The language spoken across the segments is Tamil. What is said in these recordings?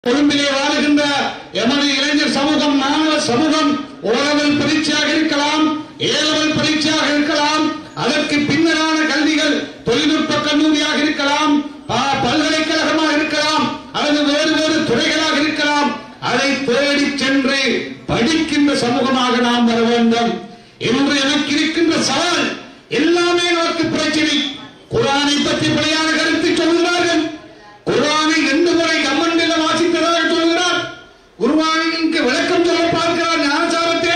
கொழும்பிலே வாழுகின்ற எமது இளைஞர் சமூகம் மாணவ சமூகம் ஓலவல் பரீட்சையாக இருக்கலாம் ஏலவல் பரீட்சையாக இருக்கலாம் அதற்கு பின்னரான கல்விகள் தொழில்நுட்ப கல்லூரியாக இருக்கலாம் ப- பல்கலைக்கழகமாக இருக்கலாம் அல்லது வேறு வேறு துறைகளாக இருக்கலாம் அதை தேடி சென்று படிக்கின்ற சமூகமாக நாம் வர வேண்டும் இன்று எனக்கு இருக்கின்ற சவால் எல்லாமே நமக்கு பிரச்சனை குரானை பற்றி பிழையான கருத்து சொல்கிறார்கள் குர்ஆனை ரெண்டு முறை கம்மண்டில வாசித்ததாக சொல்கிறார் குர்ஆனுக்கு விளக்கம் சொல்ல பார்க்கிறார் ஞானசாரத்தை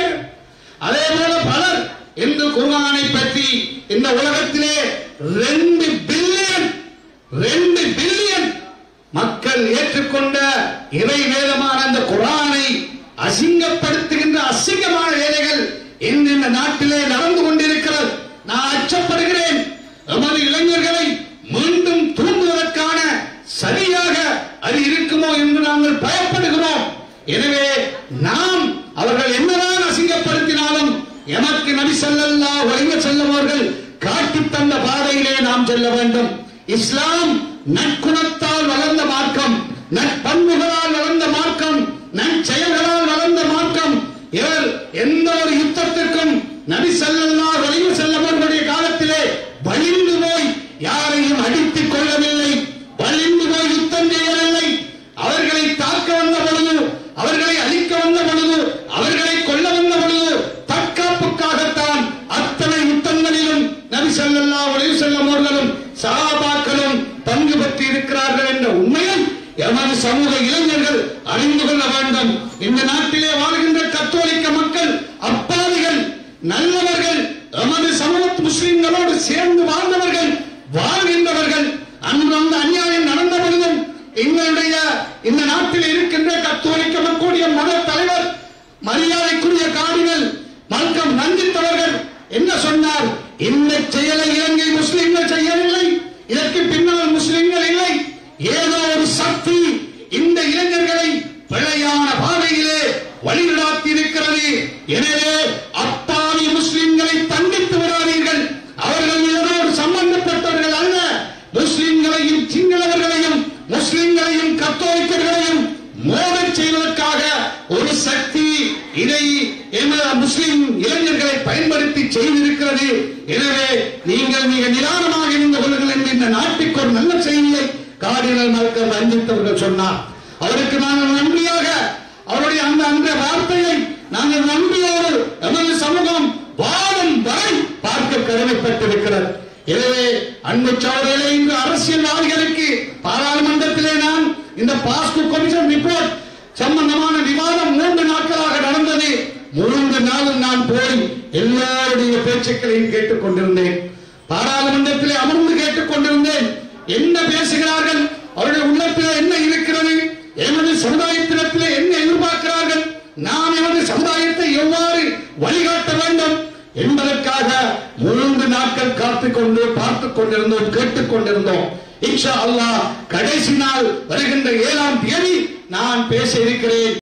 அதே போல பலர் இந்த குர்ஆனை பற்றி இந்த உலகத்திலே ரெண்டு பில்லியன் ரெண்டு பில்லியன் மக்கள் ஏற்றுக்கொண்ட இறை வேதமான அந்த குர்ஆனை அசிங்கப்படுத்துகின்ற அசிங்கமான வேலைகள் இன்று இந்த நாட்டிலே நடந்து கொண்டிருக்கிறது நான் அச்சப்படுகிறேன் நமது இளைஞர்களை மீண்டும் தூண்டுவதற்கான சரியாக அது இருக்குமோ என்று நாங்கள் பயப்படுகிறோம் எனவே நாம் அவர்கள் என்னதான் அசிங்கப்படுத்தினாலும் எமக்கு நபி ஸல்லல்லாஹு அலைஹி செல்லும் அவர்கள் காட்டித் தந்த பாதையிலே நாம் செல்ல வேண்டும் இஸ்லாம் நற்குணத்தால் வளர்ந்த மார்க்கம் நற்பண்புகளால் வளர்ந்த மார்க்கம் நற்செயல்களால் வளர்ந்த மார்க்கம் இவர் எந்த ஒரு யுத்தத்திற்கும் நபி ஸல்லல்லாஹு அலைஹி செல்லும் அவர்களுடைய காலத்திலே வலிந்து போய் யாரையும் அடித்துக் கொள்ளவில்லை வலிந்து போய் யுத்தம் செய்யவில்லை அவர்களை தாக்க வந்த பொழுது அவர்களை அழிக்க வந்த பொழுது அவர்களை கொல்ல வந்த பொழுது தற்காப்புக்காகத்தான் அத்தனை யுத்தங்களிலும் நபி ஸல்லல்லாஹு அலைஹி வஸல்லம் அவர்களும் சஹாபாக்களும் பங்கு பெற்று இருக்கிறார்கள் என்ற உண்மையை எமது சமூக இளைஞர்கள் அறிந்து கொள்ள வேண்டும் இந்த நாட்டிலே வாழ்கின்ற கத்தோலிக்க மக்கள் அப்பாவிகள் நல்லவர்கள் எமது சமூக முஸ்லிம்களோடு சேர்ந்து வாழ்ந்தவர்கள் வாழ்கின்றவர்கள் அன்று அந்த அநியாயம் நடந்த பொழுதும் எங்களுடைய இந்த நாட்டில் இருக்கின்ற கத்தோலிக்க மக்களுடைய மத தலைவர் மரியாதைக்குரிய காடிகள் மல்கம் நந்தித்தவர்கள் என்ன சொன்னார் இந்த செயலை இலங்கை முஸ்லிம்கள் செய்யவில்லை இதற்கு பின்னால் முஸ்லிம்கள் இல்லை ஏதோ ஒரு சக்தி இந்த இளைஞர்களை பிழையான பாதையிலே வழிநடாத்தி இருக்கிறது எனவே அப்பாவி முஸ்லிம்களை தண்டித்து விடாதீர்கள் அவர்கள் இதனோடு சம்பந்தப்பட்டவர்கள் அல்ல முஸ்லிம்களையும் சிங்களவர்களையும் முஸ்லிம்களையும் கத்தோலிக்கர்களையும் மோதச் செய்வதற்காக ஒரு சக்தி இதை எமது முஸ்லிம் இளைஞர்களை பயன்படுத்தி செய்திருக்கிறது எனவே நீங்கள் மிக நிதானமாக இருந்து கொள்ளுங்கள் என்று இந்த நாட்டுக்கு ஒரு நல்ல செய்தியை கார்டினல் மல்கம் ரஞ்சித்தவர்கள் சொன்னார் அவருக்கு நாங்கள் நன்றியாக அவருடைய அந்த அந்த வார்த்தையை நாங்கள் நன்றியோடு எமது சமூகம் வாழும் வரை பார்க்க கடமைப்பட்டிருக்கிறது எனவே அன்பு சோதரிலே இன்று அரசியல்வாதிகளுக்கு பாராளுமன்றத்திலே நான் இந்த பாஸ்புக் கமிஷன் ரிப்போர்ட் சம்பந்தமான விவாதம் மூன்று நாட்களாக நடந்தது மூன்று நாளும் நான் போய் எல்லாருடைய பேச்சுக்களையும் கேட்டுக் கொண்டிருந்தேன் பாராளுமன்றத்திலே அமர்ந்து கேட்டுக் கொண்டிருந்தேன் என்ன பேசுகிறார்கள் அவருடைய உள்ளத்திலே என்ன இருக்கிறது எமது சமுதாயத்திடத்திலே என்ன எதிர்பார்க்கிறார்கள் நாம் எமது சமுதாயத்தை எவ்வாறு வழிகாட்ட வேண்டும் என்பதற்காக மூன்று நாட்கள் காத்துக் கொண்டு பார்த்துக் கொண்டிருந்தோம் கேட்டுக் கொண்டிருந்தோம் இன்ஷா அல்லாஹ் கடைசி நாள் வருகின்ற ஏழாம் தேதி நான் பேச இருக்கிறேன்